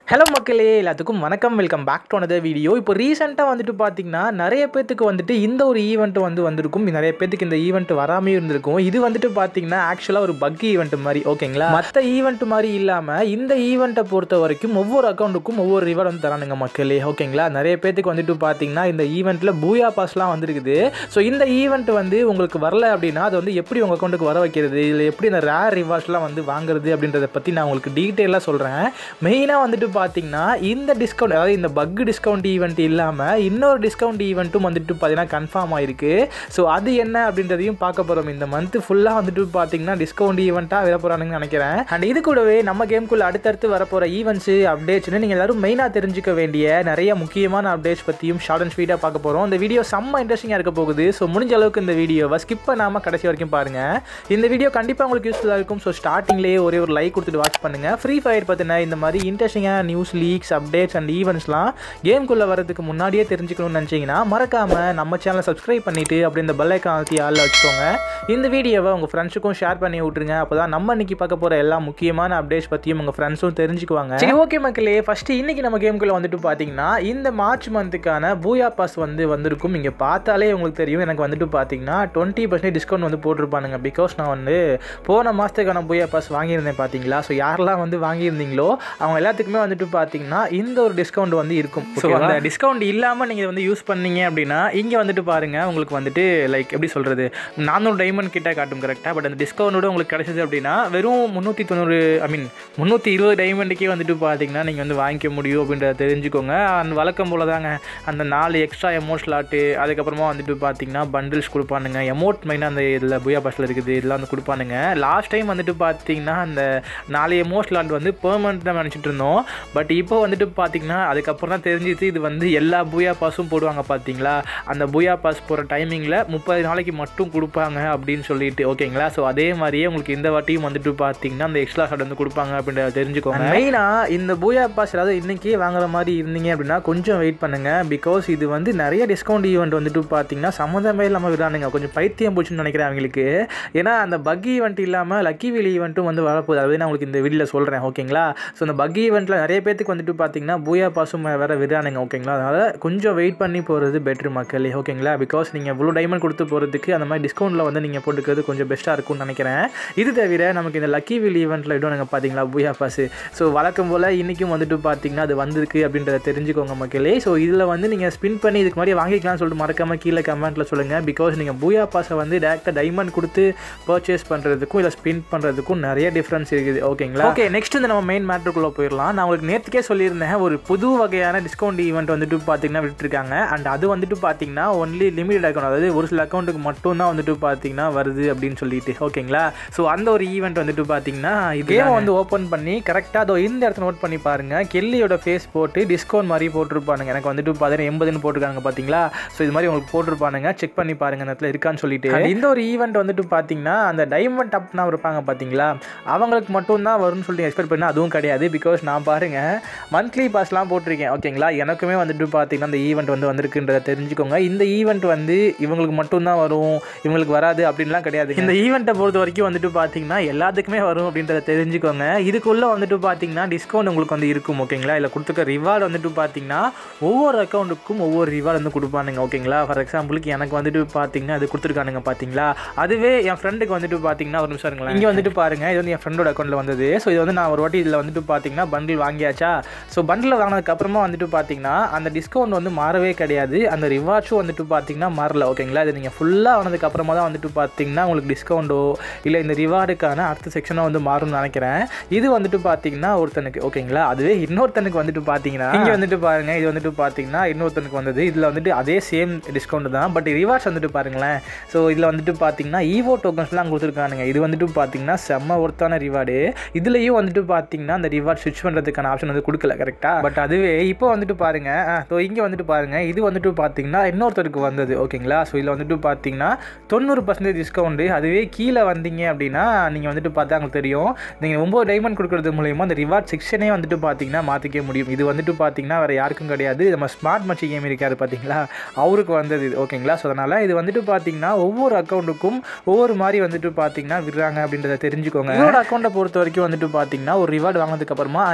hello மக்களே எல்லாத்துக்கும் வணக்கம் welcome back to another video இப்போ ரீசெண்டாக வந்துட்டு பார்த்தீங்கன்னா நிறைய பேத்துக்கு வந்துட்டு இந்த ஒரு ஈவெண்ட் வந்து வந்திருக்கும் நிறைய பேத்துக்கு இந்த ஈவெண்ட் வராமே இருந்திருக்கும் இது வந்துட்டு பார்த்தீங்கன்னா ஆக்சுவலாக ஒரு பக் ஈவெண்ட் மாதிரி ஓகேங்களா மற்ற ஈவெண்ட் மாதிரி இல்லாமல் இந்த ஈவெண்ட்டை பொறுத்த வரைக்கும் ஒவ்வொரு அக்கௌண்ட்டுக்கும் ஒவ்வொரு ரிவார்டு வந்து தரானுங்க மக்களே ஓகேங்களா நிறைய பேத்துக்கு வந்துட்டு பார்த்தீங்கன்னா இந்த ஈவெண்ட்டில் பூயா பாஸ்லாம் வந்திருக்குது ஸோ இந்த ஈவெண்ட் வந்து உங்களுக்கு வரல அப்படின்னா அது வந்து எப்படி உங்கள் அக்கௌண்ட்டுக்கு வர வைக்கிறது இல்லை எப்படி இந்த ரேர் ரிவார்ட்ஸ்லாம் வந்து வாங்குறது அப்படின்றத பற்றி நான் உங்களுக்கு டீட்டெயிலாக சொல்கிறேன் மெயினாக வந்துட்டு பார்த்தீங்கன்னா இந்த டிஸ்கவுண்ட் அதாவது இந்த பக் டிஸ்கவுண்ட் ஈவெண்ட் இல்லாமல் இன்னொரு டிஸ்கவுண்ட் ஈவெண்ட்டும் வந்துட்டு பார்த்தீங்கன்னா கன்ஃபார்ம் ஆயிருக்கு ஸோ அது என்ன அப்படின்றதையும் பார்க்க போகிறோம் இந்த மந்த் ஃபுல்லாக வந்துட்டு பார்த்தீங்கன்னா டிஸ்கவுண்ட் ஈவெண்ட்டாக விட போகிறானுங்கன்னு நினைக்கிறேன் அண்ட் இது கூடவே நம்ம கேம்குள்ளே அடுத்தடுத்து வரப்போகிற ஈவெண்ட்ஸு அப்டேட்ஸ்னு நீங்கள் எல்லாரும் மெயினாக தெரிஞ்சுக்க வேண்டிய நிறைய முக்கியமான அப்டேட்ஸ் பற்றியும் ஷார்ட் அண்ட் ஸ்வீட்டாக பார்க்க போகிறோம் இந்த வீடியோ செம்ம இன்ட்ரெஸ்டிங்காக இருக்க போகுது ஸோ முடிஞ்ச அளவுக்கு இந்த வீடியோவை ஸ்கிப் பண்ணாமல் கடைசி வரைக்கும் பாருங்கள் இந்த வீடியோ கண்டிப்பாக உங்களுக்கு யூஸ்ஃபுல்லாக இருக்கும் ஸோ ஸ்டார்டிங்லேயே ஒரே ஒரு லைக் கொடுத்துட்டு வாட்ச் பண்ணுங்கள் ஃப்ரீ ஃபயர் பற்றின இந்த மாதிரி இன்ட்ரெஸ்டிங்கான நியூஸ் லீக்ஸ் அப்டேட்ஸ் அண்ட் ஈவெண்ட்ஸ்லாம் கேம்குள்ளே வரதுக்கு முன்னாடியே தெரிஞ்சுக்கணும்னு நினச்சிங்கன்னா மறக்காமல் நம்ம சேனலை சப்ஸ்கிரைப் பண்ணிவிட்டு அப்படி இந்த பெல் ஐக்கான் அழுத்தி ஆளில் வச்சுக்கோங்க இந்த வீடியோவை உங்கள் ஃப்ரெண்ட்ஸுக்கும் ஷேர் பண்ணி விட்ருங்க அப்போ தான் நம்ம இன்னைக்கு பார்க்க போகிற எல்லா முக்கியமான அப்டேட்ஸ் பற்றியும் உங்கள் ஃப்ரெண்ட்ஸும் தெரிஞ்சுக்குவாங்க சரி ஓகே மக்களே ஃபஸ்ட்டு இன்றைக்கி நம்ம கேம்குள்ளே வந்துட்டு பார்த்தீங்கன்னா இந்த மார்ச் மந்த்துக்கான பூயா பாஸ் வந்து வந்திருக்கும் இங்கே பார்த்தாலே உங்களுக்கு தெரியும் எனக்கு வந்துட்டு பார்த்தீங்கன்னா டுவெண்ட்டி பர்சன்டேஜ் டிஸ்கவுண்ட் வந்து போட்டிருப்பானுங்க பிகாஸ் நான் வந்து போன மாதத்துக்கான பூயா பாஸ் வாங்கியிருந்தேன் பார்த்தீங்களா ஸோ யாரெல்லாம் வந்து வாங்கியிருந்தீங்களோ அவங்க எல்லாத்துக்குமே வந்துட்டு பார்த்தீங்கன்னா இந்த ஒரு டிஸ்கவுண்ட் வந்து இருக்கும் ஸோ அந்த டிஸ்கவுண்ட் இல்லாமல் நீங்கள் வந்து யூஸ் பண்ணீங்க அப்படின்னா இங்கே வந்துட்டு பாருங்கள் உங்களுக்கு வந்துட்டு லைக் எப்படி சொல்கிறது நானூறு டைமண்ட் கிட்ட காட்டும் கரெக்டாக பட் அந்த டிஸ்கவுண்டோட உங்களுக்கு கிடைச்சது அப்படின்னா வெறும் முந்நூற்றி தொண்ணூறு ஐ மீன் முந்நூற்றி இருபது டைமண்டுக்கே வந்துட்டு பார்த்தீங்கன்னா நீங்கள் வந்து வாங்கிக்க முடியும் அப்படின்றத தெரிஞ்சுக்கோங்க அந்த வழக்கம் போல தாங்க அந்த நாலு எக்ஸ்ட்ரா எமோட் ஸ்லாட்டு அதுக்கப்புறமா வந்துட்டு பார்த்தீங்கன்னா பண்டில்ஸ் கொடுப்பானுங்க எமோட் மெயினாக அந்த இதில் புயா பாஸில் இருக்குது இதெல்லாம் வந்து கொடுப்பானுங்க லாஸ்ட் டைம் வந்துட்டு பார்த்தீங்கன்னா அந்த நாலு எமோட் ஸ்லாட் வந்து பெர்மனண்ட் தான் நினச்சிட்டு இருந்தோம் பட் இப்போ வந்துட்டு பார்த்தீங்கன்னா அதுக்கப்புறம் தான் தெரிஞ்சிச்சு இது வந்து எல்லா பூயா பாஸும் போடுவாங்க பார்த்தீங்களா அந்த பூயா பாஸ் போகிற டைமிங்கில் முப்பது நாளைக்கு மட்டும் கொடுப்பாங்க அப்படின்னு சொல்லிட்டு ஓகேங்களா ஸோ அதே மாதிரியே உங்களுக்கு இந்த வாட்டியும் வந்துட்டு பார்த்தீங்கன்னா அந்த எக்ஸ்ட்ரா ஷாட் வந்து கொடுப்பாங்க அப்படின்றத தெரிஞ்சுக்கோங்க மெயினாக இந்த பூயா பாஸ் ஏதாவது இன்றைக்கி வாங்குற மாதிரி இருந்தீங்க அப்படின்னா கொஞ்சம் வெயிட் பண்ணுங்கள் பிகாஸ் இது வந்து நிறைய டிஸ்கவுண்ட் ஈவெண்ட் வந்துட்டு பார்த்தீங்கன்னா சம்மந்தமே இல்லாமல் விடானுங்க கொஞ்சம் பைத்தியம் போச்சுன்னு நினைக்கிறேன் அவங்களுக்கு ஏன்னா அந்த பக் ஈவெண்ட் இல்லாமல் லக்கி வீல் ஈவெண்ட்டும் வந்து வரப்போகுது அதுவே நான் உங்களுக்கு இந்த வீடியோவில் சொல்கிறேன் ஓகேங்களா ஸோ அந்த பக் ஈவெண்ட்டில் நிறைய பேத்துக்கு வந்துட்டு பார்த்தீங்கன்னா பூயா பாஸும் வேறு விடானுங்க ஓகேங்களா அதனால் கொஞ்சம் வெயிட் பண்ணி போகிறது பெட்ரு மக்களே ஓகேங்களா பிகாஸ் நீங்கள் இவ்வளோ டைமண்ட் கொடுத்து போகிறதுக்கு அந்த மாதிரி டிஸ்கவுண்ட்டில் வந்து நீங்கள் போட்டுக்கிறது கொஞ்சம் பெஸ்ட்டாக இருக்கும்னு நினைக்கிறேன் இது தவிர நமக்கு இந்த லக்கி வீல் ஈவெண்ட்டில் விடுவானுங்க பார்த்தீங்களா பூயா பாஸ் ஸோ வழக்கம் போல் இன்றைக்கும் வந்துட்டு பார்த்தீங்கன்னா அது வந்திருக்கு அப்படின்றத தெரிஞ்சுக்கோங்க மக்களே ஸோ இதில் வந்து நீங்கள் ஸ்பின் பண்ணி இதுக்கு மாதிரி வாங்கிக்கலாம்னு சொல்லிட்டு மறக்காமல் கீழே கமெண்ட்டில் சொல்லுங்கள் பிகாஸ் நீங்கள் பூயா பாஸை வந்து டேரெக்டாக டைமண்ட் கொடுத்து பர்ச்சேஸ் பண்ணுறதுக்கும் இல்லை ஸ்பின் பண்ணுறதுக்கும் நிறைய டிஃப்ரென்ஸ் இருக்குது ஓகேங்களா ஓகே நெக்ஸ்ட் இந்த நம்ம மெயின் மேட்ருக்குள்ளே போயிடலாம் நான் உங்களுக்கு நேற்றுக்கே சொல்லியிருந்தேன் ஒரு புது வகையான டிஸ்கவுண்ட் ஈவெண்ட் வந்துட்டு பார்த்தீங்கன்னா விட்டுருக்காங்க அண்ட் அது வந்துட்டு பார்த்தீங்கன்னா ஒன்லி லிமிடெட் அக்கௌண்ட் அதாவது ஒரு சில அக்கௌண்ட்டுக்கு மட்டும் தான் வந்துட்டு பார்த்தீங்கன்னா வருது அப்படின்னு சொல்லிட்டு ஓகேங்களா ஸோ அந்த ஒரு ஈவெண்ட் வந்துட்டு பார்த்தீங்கன்னா இதே வந்து ஓப்பன் பண்ணி கரெக்டாக அதோ இந்த இடத்துல நோட் பண்ணி பாருங்கள் கெல்லியோட ஃபேஸ் போட்டு டிஸ்கவுண்ட் மாதிரி போட்டிருப்பானுங்க எனக்கு வந்துட்டு பார்த்தீங்கன்னா எண்பதுன்னு போட்டிருக்காங்க பார்த்தீங்களா ஸோ இது மாதிரி உங்களுக்கு போட்டிருப்பானுங்க செக் பண்ணி பாருங்க அந்த இடத்துல இருக்கான்னு சொல்லிட்டு And இந்த ஒரு ஈவெண்ட் வந்துட்டு பார்த்தீங்கன்னா அந்த டைமண்ட் அப்னா இருப்பாங்க பார்த்தீங்களா அவங்களுக்கு மட்டும் தான் வரும்னு சொல்லிட்டு எக்ஸ்பெக்ட் பண்ணால் அதுவும் கிடையாது பிகாஸ் நான் பாருங்க மந்த்லி பாஸ்லாம் போட்டிருக்கேன் ஓகேங்களா எனக்குமே வந்துட்டு பார்த்தீங்கன்னா அந்த ஈவெண்ட் வந்து வந்திருக்குன்றத தெரிஞ்சுக்கோங்க இந்த ஈவெண்ட் வந்து இவங்களுக்கு மட்டும்தான் வரும் இவங்களுக்கு வராது அப்படின்லாம் கிடையாது இந்த ஈவெண்ட்டை பொறுத்த வரைக்கும் வந்துட்டு பார்த்தீங்கன்னா எல்லாத்துக்குமே வரும் அப்படின்றத தெரிஞ்சுக்கோங்க இதுக்குள்ளே வந்துட்டு பார்த்தீங்கன்னா டிஸ்கவுண்ட் உங்களுக்கு வந்து இருக்கும் ஓகேங்களா இல்லை கொடுத்துருக்க ரிவார்டு வந்துட்டு பார்த்தீங்கன்னா ஒவ்வொரு அக்கௌண்ட்டுக்கும் ஒவ்வொரு ரிவார்டு வந்து கொடுப்பானுங்க ஓகேங்களா ஃபார் எக்ஸாம்பிளுக்கு எனக்கு வந்துட்டு பார்த்தீங்கன்னா அது கொடுத்துருக்கானுங்க பார்த்தீங்களா அதுவே என் ஃப்ரெண்டுக்கு வந்துட்டு பார்த்தீங்கன்னா ஒரு நிமிஷம் இருங்களேன் இங்கே வந்துட்டு பாருங்க இது வந்து என் ஃப்ரெண்டோட அக்கௌண்ட்டில் வந்தது ஸோ இது வந்து நான் ஒரு வாட்டி இதில் வந்துட்டு பார்த்தீங்கன்னா பண்டில் வாங்கியாச்சா ஸோ பண்டில் வாங்கினதுக்கு அப்புறமா வந்துட்டு பார்த்தீங்கன்னா அந்த டிஸ்கவுண்ட் வந்து மாறவே கிடையாது அந்த ரிவார்ட்ஸும் வந்துட்டு பார்த்தீங்கன்னா மாறல ஓகேங்களா இது நீங்கள் ஃபுல்லாக ஆனதுக்கு அப்புறமா தான் வந்துட்டு பார்த்தீங்கன்னா உங்களுக்கு டிஸ்கவுண்டோ இல்லை இந்த ரிவார்டுக்கான அடுத்த செக்ஷனாக வந்து மாறும்னு நினைக்கிறேன் இது வந்துட்டு பார்த்தீங்கன்னா ஒருத்தனுக்கு ஓகேங்களா அதுவே இன்னொருத்தனுக்கு வந்துட்டு பார்த்தீங்கன்னா இங்கே வந்துட்டு பாருங்க இது வந்துட்டு பார்த்தீங்கன்னா இன்னொருத்தனுக்கு வந்தது இதில் வந்துட்டு அதே சேம் டிஸ்கவுண்ட் தான் பட் ரிவார்ட்ஸ் வந்துட்டு பாருங்களேன் ஸோ இதில் வந்துட்டு பார்த்தீங்கன்னா ஈவோ டோக்கன்ஸ்லாம் கொடுத்துருக்கானுங்க இது வந்துட்டு பார்த்தீங்கன்னா செம்ம ஒர்த்தான ரிவார்டு இதுலேயும் வந்துட்டு பார்த்தீங்கன்னா அந்த ரிவார்ட் ஸ்விட்ச் பண்ணுறதுக்கான ஆப்ஷன் வந்து கொடுக்கல கரெக்டாக பட் அதுவே இப்போ வந்துட்டு பாருங்க ஸோ இங்கே வந்துட்டு பாருங்க இது வந்துட்டு பார்த்தீங்கன்னா இன்னொருத்தருக்கு வந்தது ஓகேங்களா ஸோ இதில் வந்துட்டு பார்த்தீங்கன்னா தொண்ணூறு பர்சன்டேஜ் டிஸ்கவுண்ட் அதுவே கீழே வந்தீங்க அப்படின்னா நீங்கள் வந்துட்டு பார்த்தா உங்களுக்கு தெரியும் நீங்கள் ஒம்பது டைமண்ட் கொடுக்குறது மூலயமா அந்த ரிவார்ட் செக்ஷனே வந்துட்டு பார்த்தீங்கன்னா மாற்றிக்க முடியும் இது வந்துட்டு பார்த்தீங்கன்னா வேறு யாருக்கும் கிடையாது நம்ம ஸ்மார்ட் மச்சி கேம் இருக்காரு பார்த்தீங்களா அவருக்கு வந்தது இது ஓகேங்களா ஸோ அதனால் இது வந்துட்டு பார்த்தீங்கன்னா ஒவ்வொரு அக்கௌண்ட்டுக்கும் ஒவ்வொரு மாதிரி வந்துட்டு பார்த்தீங்கன்னா விடுறாங்க அப்படின்றத தெரிஞ்சுக்கோங்க என்னோட அக்கௌண்ட்டை பொறுத்த வரைக்கும் வந்துட்டு பார்த்தீங்கன்னா ஒரு ரிவார்டு வாங்கினதுக்கு அப்புறமா இங்கே வந்துட்டு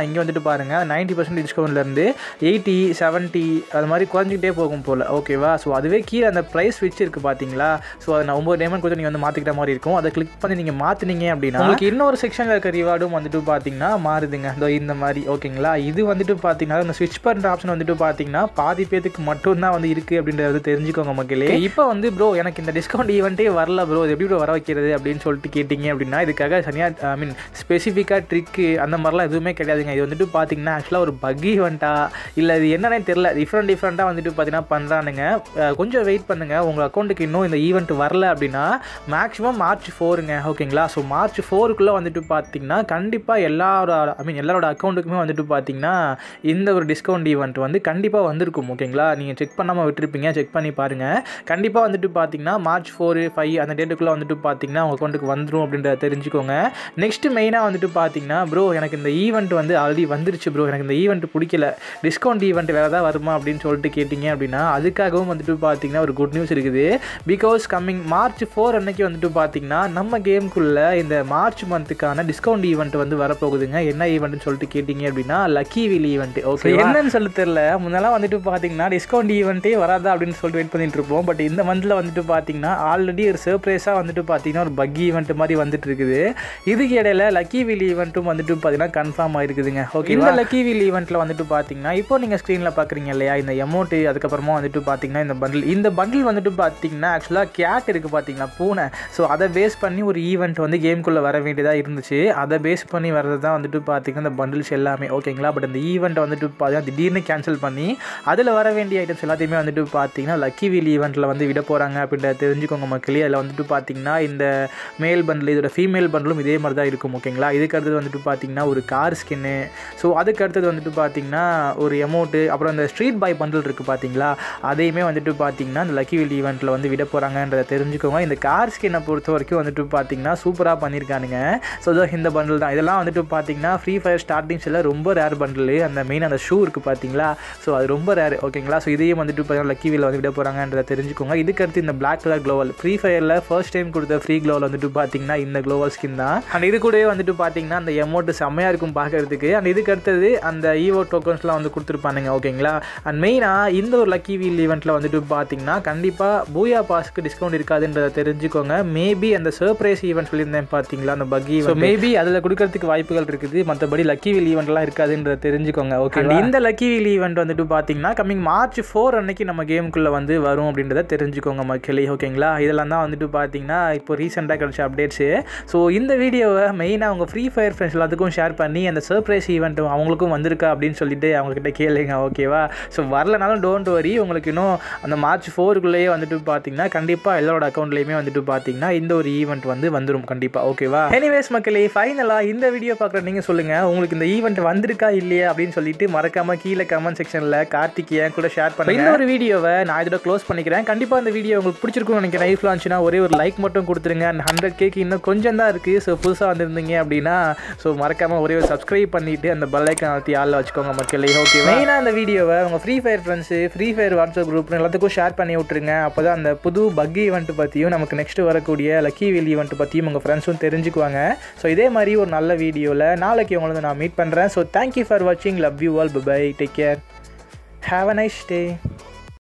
பாருங்கள் நைன்ட்டி பர்சன்ட் டிஸ்கவுண்ட்லேருந்து எயிட்டி செவன்ட்டி அது மாதிரி குறைஞ்சிக்கிட்டே போகும் போல் ஓகேவா ஸோ அதுவே கீழே அந்த ப்ரைஸ் ஸ்விட்ச் இருக்குது பார்த்தீங்களா ஸோ அதை நான் ஒம்பது டைமண்ட் கொடுத்து நீங்கள் வந்து மாற்றிக்கிற மாதிரி இருக்கும் அதை கிளிக் பண்ணி நீங்கள் மாற்றினீங்க அப்படின்னா உங்களுக்கு இன்னொரு செக்ஷனில் இருக்க ரிவார்டும் வந்துட்டு பார்த்தீங்கன்னா மாறுதுங்க இதோ இந்த மாதிரி ஓகேங்களா இது வந்துட்டு பார்த்தீங்கன்னா இந்த ஸ்விட்ச் பண்ணுற ஆப்ஷன் வந்துட்டு பார்த்தீங்கன்னா பாதி பேத்துக்கு மட்டும்தான் வந்து இருக்குது அப்படின்றத தெரிஞ்சுக்கோங்க மக்களே இப்போ வந்து ப்ரோ எனக்கு இந்த டிஸ்கவுண்ட் ஈவெண்ட்டே வரல ப்ரோ இது எப்படி ப்ரோ வர வைக்கிறது அப்படின்னு சொல்லிட்டு கேட்டிங்க அப்படின்னா இதுக்காக சரியாக ஐ மீன் ஸ்பெசிஃபிக்காக ட்ரிக்கு அந்த மாதிரிலாம் எதுவுமே கிடையாதுங்க இது வந்துட்டு பார்த்தீங்கன்னா ஆக்சுவலாக ஒரு பக் ஈவெண்ட்டா இல்லை இது என்னன்னே தெரில டிஃப்ரெண்ட் டிஃப்ரெண்ட்டாக வந்துட்டு பார்த்தீங்கன்னா பண்ணுறானுங்க அஹ் கொஞ்சம் வெயிட் பண்ணுங்கள் உங்கள் அக்கௌண்ட்டுக்கு இன்னும் இந்த ஈவெண்ட் வரல அப்படின்னா மேக்ஸிமம் மார்ச் ஃபோருங்க ஓகேங்களா ஸோ மார்ச் ஃபோருக்குள்ளே வந்துட்டு பார்த்தீங்கன்னா கண்டிப்பாக எல்லாரோட ஐ மீன் எல்லாரோட அக்கௌண்ட்டுக்குமே வந்துட்டு பார்த்தீங்கன்னா இந்த ஒரு டிஸ்கவுண்ட் ஈவெண்ட் வந்து கண்டிப்பாக வந்திருக்கும் ஓகேங்களா நீங்கள் செக் பண்ணாமல் விட்டுருப்பீங்க செக் பண்ணி பாருங்கள் கண்டிப்பாக வந்துட்டு பார்த்தீங்கன்னா மார்ச் ஃபோரு ஃபைவ் அந்த டேட்டுக்குள்ளே வந்துட்டு பார்த்தீங்கன்னா உங்கள் அக்கௌண்ட்டுக்கு வந்துடும் அப்படின்றத தெரிஞ்சுக்கோங்க நெக்ஸ்ட் மெயினாக வந்துட்டு பார்த்தீங்கன்னா ப்ரோ எனக்கு இந்த ஈவெண்ட் வந்து ஆல்ரெடி வந்துருச்சு ப்ரோ எனக்கு இந்த ஈவெண்ட் பிடிக்கல டிஸ்கவுண்ட் ஈவெண்ட் வேறு ஏதாவது வருமா அப்படின்னு சொல்லிட்டு கேட்டிங்க அப்படின்னா அதுக்காகவும் வந்துட்டு பார்த்தீங்கன்னா ஒரு குட் நியூஸ் இருக்குது பிகாஸ் கம்மிங் மார்ச் ஃபோர் அன்னைக்கு வந்துட்டு பார்த்தீங்கன்னா நம்ம கேமுக்குள்ளே இந்த மார்ச் மந்த்துக்கான டிஸ்கவுண்ட் ஈவெண்ட் வந்து வரப்போகுதுங்க என்ன ஈவெண்ட்னு சொல்லிட்டு கேட்டிங்க அப்படின்னா லக்கி வீல் ஈவெண்ட் ஓகே என்னன்னு சொல்ல தெரியல முன்னெல்லாம் வந்துட்டு பார்த்தீங்கன்னா டிஸ்கவுண்ட் ஈவெண்ட்டே வராதா அப்படின்னு சொல்லிட்டு வெயிட் பண்ணிட்டு இருப்போம் பட் இந்த மந்தில் வந்துட்டு பார்த்தீங்கன்னா ஆல்ரெடி ஒரு சர்ப்ரைஸாக வந்துட்டு பார்த்தீங்கன்னா ஒரு பக்கி ஈவெண்ட் மாதிரி வந்துட்டு இருக்குது இதுக்கு இடையில லக்கி வீல் ஈவெண்ட்டும் வந்துட்டு பார்த்தீங்கன்னா கன்ஃபார்ம் ஆயிருக்குதுங்க ஓகே இந்த லக்கி வீல் ஈவெண்ட்டில் வந்துட்டு பார்த்தீங்கன்னா இப்போ நீங்கள் ஸ்க்ரீனில் பார்க்குறீங்க இல்லையா இந்த எமௌண்ட்டு அதுக்கப்புறமா வந்துட்டு பார்த்தீங்கன்னா இந்த பண்டில் இந்த பண்டில் வந்துட்டு பார்த்தீங்கன்னா ஆக்சுவலாக கேட் இருக்குது பார்த்தீங்கன்னா பூனை ஸோ அதை பேஸ் பண்ணி ஒரு ஈவெண்ட் வந்து கேம்குள்ளே வர வேண்டியதாக இருந்துச்சு அதை பேஸ் பண்ணி வர்றது தான் வந்துட்டு பார்த்தீங்கன்னா இந்த பண்டில்ஸ் எல்லாமே ஓகேங்களா பட் இந்த ஈவெண்ட்டை வந்துட்டு பார்த்தீங்கன்னா திடீர்னு கேன்சல் பண்ணி அதில் வர வேண்டிய ஐட்டம்ஸ் எல்லாத்தையுமே வந்துட்டு பார்த்தீங்கன்னா லக்கி வீல் ஈவெண்ட்டில் வந்து விட போகிறாங்க அப்படின்றத தெரிஞ்சுக்கோங்க மக்களே அதில் வந்துட்டு பார்த்தீங்கன்னா இந்த மேல் பண்டில் இதோட ஃபீமேல் பண்டிலும் இதே மாதிரி தான் இருக்கும் ஓகேங்களா இதுக்கு அடுத்தது வந்துட்டு பார்த்தீங்கன்னா ஒரு கார் ஸ்கின்னு ஸோ அதுக்கு அடுத்தது வந்துட்டு பார்த்தீங்கன்னா ஒரு எமௌண்ட்டு அப்புறம் இந்த ஸ்ட்ரீட் பாய் பண்டில் இருக்குது பார்த்தீங்களா அதையுமே வந்துட்டு பார்த்தீங்கன்னா இந்த லக்கி வீல் ஈவெண்ட்டில் வந்து விட போகிறாங்கன்றதை தெரிஞ்சுக்கோங்க இந்த கார் ஸ்கின்னை பொறுத்த வரைக்கும் வந்துட்டு பார்த்தீங்கன்னா சூப்பராக பண்ணியிருக்கானுங்க ஸோ இதோ இந்த பண்டில் தான் இதெல்லாம் வந்துட்டு பார்த்தீங்கன்னா ஃப்ரீ ஃபயர் ஸ்டார்டிங்ஸில் ரொம்ப ரேர் பண்டில் அந்த மெயின் அந்த ஷூ இருக்குது பார்த்தீங்களா ஸோ அது ரொம்ப ரேர் ஓகேங்களா ஸோ இதையும் வந்துட்டு பார்த்தீங்கன்னா லக்கி வீலில் வந்து விட போகிறாங்கன்றதை தெரிஞ்சுக்கோங்க இதுக்கு அடுத்து இந்த பிளாக் கலர் க்ளோவல் ஃப்ரீ ஃபயரில் ஃபர்ஸ்ட் டைம் கொடுத்த ஃப்ரீ க்ளோவல் வந்துட்டு பார்த்தீங்கன்னா இந்த க்ளோவல் ஸ்கின் தான் அண்ட் இது கூடவே வந்துட்டு பார்த்தீங்கன்னா அந்த எமௌண்ட் செம்மையாக இருக்கும் பார்க்கறதுக்கு அண்ட் இதுக்கு அடுத்தது அந்த ஈவோ டோக்கன்ஸ்லாம் வந்து கொடுத்துருப்பானுங்க ஓகேங்களா அண்ட் மெயினாக இந்த ஒரு லக்கி வீல் ஈவெண்ட்டில் வந்துட்டு பார்த்தீங்கன்னா கண்டிப்பாக பூயா பாஸ்க்கு டிஸ்கவுண்ட் இருக்காதுன்றதை தெரிஞ்சுக்கோங்க மேபி அந்த சர்ப்ரைஸ் ஈவெண்ட் சொல்லியிருந்தேன் பார்த்தீங்களா அந்த பக்கி ஸோ மேபி அதில் கொடுக்கறதுக்கு வாய்ப்புகள் இருக்குது மற்றபடி லக்கி வீல் ஈவெண்ட்லாம் இருக்காதுன்றதை தெரிஞ்சுக்கோங்க ஓகே இந்த லக்கி வீல் ஈவெண்ட் வந்துட்டு பார்த்தீங்கன்னா கம்மிங் மார்ச் ஃபோர் அன்னைக்கு நம்ம கேமுக்குள்ளே வந்து வரும் அப்படின்றத தெரிஞ்சுக்கோங்க மக்களே ஓகேங்களா இதெல்லாம் தான் வந்துட்டு பார்த்தீங்கன்னா இப்போ ரீசெண்டாக கிடைச்ச அப்டேட்ஸு ஸோ இந்த வீடியோவை மெயினாக அவங்க ஃப்ரீ ஃபயர் ஃப்ரெண்ட்ஸ் எல்லாத்துக்கும் ஷேர் பண்ணி அந்த சர்ப்ரைஸ் ஈவெண்ட் அவங்களுக்கும் வந்திருக்கா அப்படின்னு சொல்லிட்டு அவங்கக்கிட்ட கேளுங்க ஓகேவா ஸோ வரலனாலும் டோன்ட் வரி உங்களுக்கு இன்னும் அந்த மார்ச் ஃபோருக்குள்ளேயே வந்துட்டு பார்த்தீங்கன்னா கண்டிப்பாக எல்லாரோட அக்கௌண்ட்லேயுமே வந்துட்டு பார்த்தீங்கன்னா இந்த ஒரு ஈவெண்ட் வந்து வந்துடும் கண்டிப்பாக ஓகேவா எனிவேஸ் மக்களே ஃபைனலாக இந்த வீடியோ பார்க்குற நீங்கள் சொல்லுங்கள் உங்களுக்கு இந்த ஈவெண்ட் வந்திருக்கா இல்லையா அப்படின்னு சொல்லிட்டு மறக்காம கீழே கமெண்ட் செக்ஷனில் கார்த்திக் ஏன் கூட ஷேர் பண்ணுங்க இந்த ஒரு வீடியோவை நான் இதோட க்ளோஸ் பண்ணிக்கிறேன் கண்டிப்பாக இந்த வீடியோ உங்களுக்கு பிடிச்சிருக்கும்னு நினைக்கிறேன் லைஃப்ல இருந்துச்சுன்னா ஒரே ஒரு லைக் மட்டும் கொடுத்துருங்க அண்ட் ஹண்ட்ரட் கேக்கு இன்னும் கொஞ்சம் தான் இருக்குது ஸோ புதுசாக வந்திருந்தீங்க அப்படின்னா ஸோ மறக்காமல் ஒரே ஒரு சப்ஸ்கிரைப் பண்ணிவிட்டு அந்த பெல்லைக்கன் அழுத்தி ஆளில் வச்சுக்கோங்க மக்களே ஓகே மெயினாக அந்த வீடியோவை உங்கள் free fire friends free fire WhatsApp group எல்லாத்துக்கும் ஷேர் பண்ணி விட்ருங்க அப்போ தான் அந்த புது பக்கி ஈவெண்ட் பற்றியும் நமக்கு நெக்ஸ்ட் வரக்கூடிய லக்கி வீல் ஈவெண்ட் பற்றியும் உங்கள் ஃப்ரெண்ட்ஸும் தெரிஞ்சுக்குவாங்க ஸோ இதே மாதிரி ஒரு நல்ல வீடியோவில் நாளைக்கு உங்களை வந்து நான் மீட் பண்ணுறேன் ஸோ தேங்க்யூ ஃபார் வாட்சிங் love you all bye take care have a nice day